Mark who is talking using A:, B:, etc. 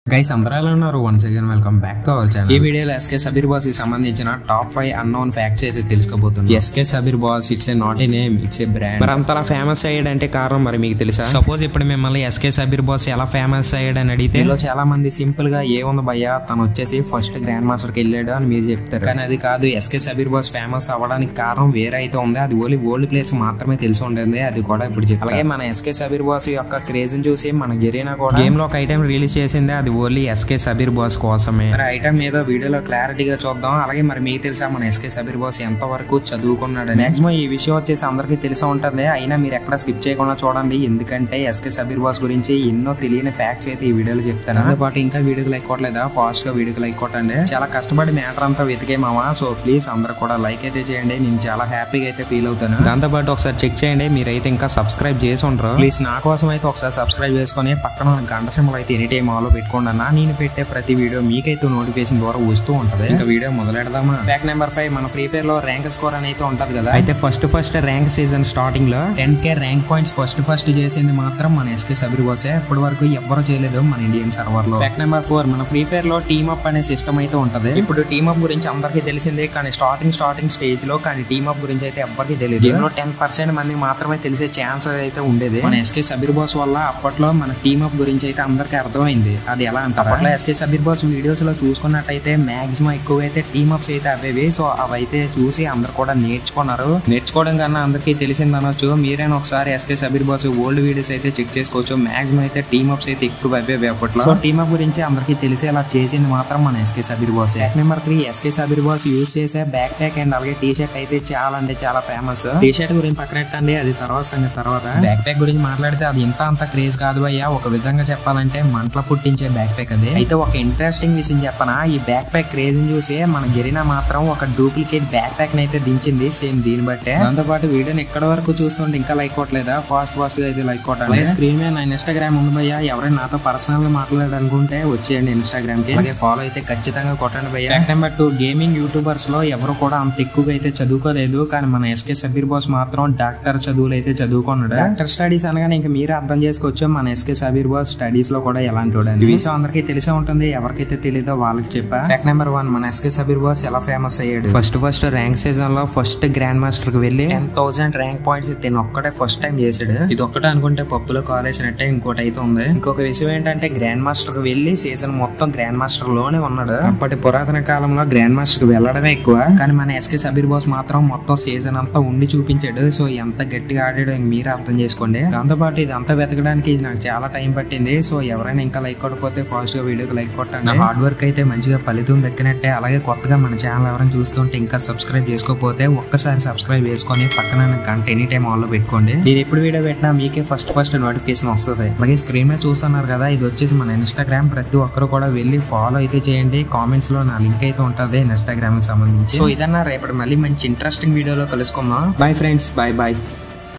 A: Guys అందరూ ఎలా ఉన్నారు once again welcome back to our channel ఈ వీడియోలో ఎస్కే సబీర్ బాస్ కి సంబంధించిన టాప్ ఫైవ్ అన్నోన్ ఫ్యాక్ట్స్ అయితే తెలుసుకోబోతుంది SK Sabeer boss it's a not a name it's a brand మరి అంతలా ఫేమస్ అయ్యాడంటే కారణం మరి మీకు తెలుసా సపోజ్ ఇప్పుడు మిమ్మల్ని ఎస్కే సబీర్ బాస్ ఎలా ఫేమస్ అయ్యాడని అడిగితే మీలో చాలా మంది సింపుల్ గా ఏముంది భయ్యా తను వచ్చేసి ఫస్ట్ గ్రాండ్ మాస్టర్ కి వెళ్ళాడు అని మీరు చెప్తారు కానీ అది కాదు ఎస్కే సబీర్ బాస్ ఫేమస్ అవ్వడానికి కారణం వేరే అయితే ఉంది అది ఓన్లీ ఓల్డ్ ప్లేయర్స్ మాత్రమే తెలిసి ఉంటుంది అది కూడా ఇప్పుడు చెప్తాను అలాగే మన ఎస్కే సబీర్ బాస్ యొక్క క్రేజ్ చూసి మన గెరీనా కూడా గేమ్ లో ఒక ఐటమ్ రిలీజ్ చేసింది అది ఓన్లీ ఎస్కే సబీర్ బాస్ కోసమే మరి ఐటమ్ ఏదో వీడియోలో క్లారిటీగా చూద్దాం అలాగే మరి మీకు తెలుసా మన ఎస్కే సబీర్ బాస్ ఎంత వరకు చదువుకున్నాడు మాక్సిమం ఈ విషయం వచ్చేసి అందరికీ తెలిసి ఉంటుంది అయినా మీరు ఎక్కడ స్కిప్ చేయకుండా చూడండి ఎందుకంటే ఎస్కే సబీర్ బాస్ గురించి ఎన్నో తెలియని ఫ్యాక్ట్స్ అయితే ఈ వీడియోలో చెప్తాను దాంతో పాటు ఇంకా వీడియోకి లైక్ కొట్టలేదా ఫాస్ట్ గా వీడియోకి లైక్ కొట్టండి చాలా కష్టపడి మ్యాటర్ అంతా వెతికేమావా సో ప్లీజ్ అందరూ కూడా లైక్ అయితే చేయండి నేను చాలా హ్యాపీగా అయితే ఫీల్ అవుతాను దాంతో పాటు ఒకసారి చెక్ చేయండి మీరైతే ఇంకా సబ్స్క్రైబ్ చేసి ఉంటారు ప్లీజ్ నా కోసం అయితే ఒకసారి సబ్స్క్రైబ్ చేసుకొని పక్కన ఉన్న గంట సింబల్ అయితే ఎనీ టైం ఆలో పెట్టుకోండి అన్న నేను పెట్టే ప్రతి వీడియో మీకైతే నోటిఫికేషన్ ద్వారా వస్తూ ఉంటది ఇంకా వీడియో మొదలెడదామా ఫ్యాక్ట్ నెంబర్ ఫైవ్ మన ఫ్రీ ఫైర్ లో ర్యాంక్ స్కోర్ అని అయితే ఉంటది కదా అయితే first first rank season starting లో ten K rank points first first చేసింది మాత్రం మన ఎస్కే సబీర్ బాసే ఇప్పటి వరకు ఎవ్వరు చేయలేదు మన ఇండియన్ సర్వర్ లో ఫ్యాక్ట్ నెంబర్ ఫోర్ మన ఫ్రీ ఫైర్ లో టీమ్ అప్ అనే సిస్టమ్ అయితే ఉంటది ఇప్పుడు టీమ్ అప్ గురించి అందరికీ తెలిసిందే కానీ స్టార్టింగ్ స్టార్టింగ్ స్టేజ్ లో కానీ టీమ్ అప్ గురించి అయితే ఎవ్వరికి తెలియదు దీనిలో టెన్ పర్సెంట్ మంది మాత్రమే తెలిసే ఛాన్స్ అయితే ఉండేది మన ఎస్కే సబీర్ బాస్ వల్ల అప్పట్లో మన టీమ్ అప్ గురించి అయితే అందరికి అర్థమైంది అది ఎలా అంటే అప్పట్లో ఎస్కే సబీర్ బాస్ వీడియోస్ లో చూసుకున్నట్టయితే మాక్సిమం ఎక్కువ అయితే టీమ్ అప్స్ అయితే అవేవి సో అవైతే చూసి అందరు కూడా నేర్చుకున్నారు నేర్చుకోవడం కన్నా అందరికీ తెలిసింది అనొచ్చు మీరైనా ఒకసారి SK Sabeer boss old videos అయితే చెక్ చేసుకోవచ్చు మాక్సిమం అయితే టీమ్ అప్స్ అయితే ఎక్కువ అవేవి అప్పట్లో సో టీమ్ అప్ గురించి అందరికీ తెలిసేలా చేసింది మాత్రం మన SK Sabeer boss number three SK Sabeer boss use చేసే బ్యాక్ ప్యాక్ అండ్ అలాగే టీ షర్ట్ అయితే చాలా అంటే చాలా ఫేమస్ టీ షర్ట్ గురించి పక్కన పెట్టండి అది తర్వాత సంగతి తర్వాత బ్యాక్ ప్యాక్ గురించి మాట్లాడితే అది ఇంత అంత క్రేజ్ కాదు అయ్యా ఒక విధంగా చెప్పాలంటే మంటలు పుట్టించే బ్యాక్ ప్యాక్ అది అయితే ఒక ఇంట్రెస్టింగ్ విషయం చెప్పనా ఈ బ్యాక్ ప్యాక్ క్రేజ్ చూసి మన గెరినా మాత్రం ఒక డూప్లికేట్ బ్యాక్ ప్యాక్ అయితే దించింది సేమ్ దీన్ని బట్టే దాంతో పాటు వీడియోని ఎక్కడ వరకు చూస్తుంటే ఇంకా లైక్ కొట్టలేదా ఫాస్ట్ ఫాస్ట్ గా అయితే లైక్ కొట్టాలి స్క్రీన్ మీద నా ఇన్స్టాగ్రామ్ ఉంది భయ్యా ఎవరైనా నాతో పర్సనల్ గా మాట్లాడాలనుకుంటే వచ్చేయండి ఇన్స్టాగ్రామ్ కి అలాగే ఫాలో అయితే ఖచ్చితంగా కొట్టండి భయ్యా fact number two gaming YouTubers లో ఎవరు కూడా అంత ఎక్కువగా అయితే చదువుకోలేదు కానీ మన ఎస్కే సబీర్ బాస్ మాత్రం డాక్టర్ చదువులు అయితే చదువుకున్నాడు డాక్టర్ స్టడీస్ అనగానే ఇంకా మీరే అర్థం చేసుకోవచ్చు మన ఎస్కే సబీర్ బాస్ స్టడీస్ లో కూడా ఎలాంటి వాడు అని. ఈ విషయం అందరికీ తెలిసే ఉంటుంది ఎవరికైతే తెలియదో వాళ్ళకి చెప్పా ఫ్యాక్ట్ నెంబర్ వన్ మన ఎస్కే సబీర్ బాస్ ఎలా ఫేమస్ అయ్యాడు ఫస్ట్ ఫస్ట్ ర్యాంక్ సీజన్ లో ఫస్ట్ గ్రాండ్ మాస్టర్ కి వెళ్ళి టెన్ థౌసండ్ ర్యాంక్ పాయింట్స్ తిని ఒక్కటే ఫస్ట్ టైం చేసాడు ఇది ఒక్కటే అనుకుంటే పప్పులో కాలేసినట్టే ఇంకోటి అయితే ఉంది ఇంకొక విషయం ఏంటంటే గ్రాండ్ మాస్టర్ కి వెళ్ళి సీజన్ మొత్తం గ్రాండ్ మాస్టర్ లోనే ఉన్నాడు అప్పటి పురాతన కాలంలో గ్రాండ్ మాస్టర్ కి వెళ్ళడమే ఎక్కువ కానీ మన ఎస్కే సబీర్ బాస్ మాత్రం మొత్తం సీజన్ అంతా ఉండి చూపించాడు సో ఎంత గట్టిగా ఆడాడో ఇంక మీరే అర్థం చేసుకోండి దాంతో పాటు ఇది అంతా వెతకడానికి ఇది నాకు చాలా టైం పట్టింది సో ఎవరైనా ఇంకా లైక్ కొట్టకపోతే ఫాస్ట్ గా వీడియోకి లైక్ కొట్టండి హార్డ్ వర్క్ అయితే మంచిగా ఫలితం దక్కినట్టే అలాగే కొత్తగా మన ఛానల్ ఎవరైనా చూస్తుంటే ఇంకా సబ్స్క్రైబ్ చేసుకోకపోతే ఒక్కసారి సబ్స్క్రైబ్ చేసుకొని పక్కన ఉన్న గంట ఎనీ టైం ఆన్ లో పెట్టుకోండి నేను ఎప్పుడు వీడియో పెట్టినా మీకే ఫస్ట్ ఫస్ట్ నోటిఫికేషన్ వస్తుంది అలాగే స్క్రీన్ మీద చూస్తున్నారు కదా ఇది వచ్చేసి మన ఇన్స్టాగ్రామ్ ప్రతి ఒక్కరు కూడా వెళ్ళి ఫాలో అయితే చేయండి కామెంట్స్ లో నా లింక్ అయితే ఉంటుంది ఇన్స్టాగ్రామ్ కి సంబంధించి సో ఇదన్నా రేపటి మళ్ళీ మంచి ఇంట్రెస్టింగ్ వీడియోలో కలుసుకుందాం బాయ్ ఫ్రెండ్స్ బాయ్ బాయ్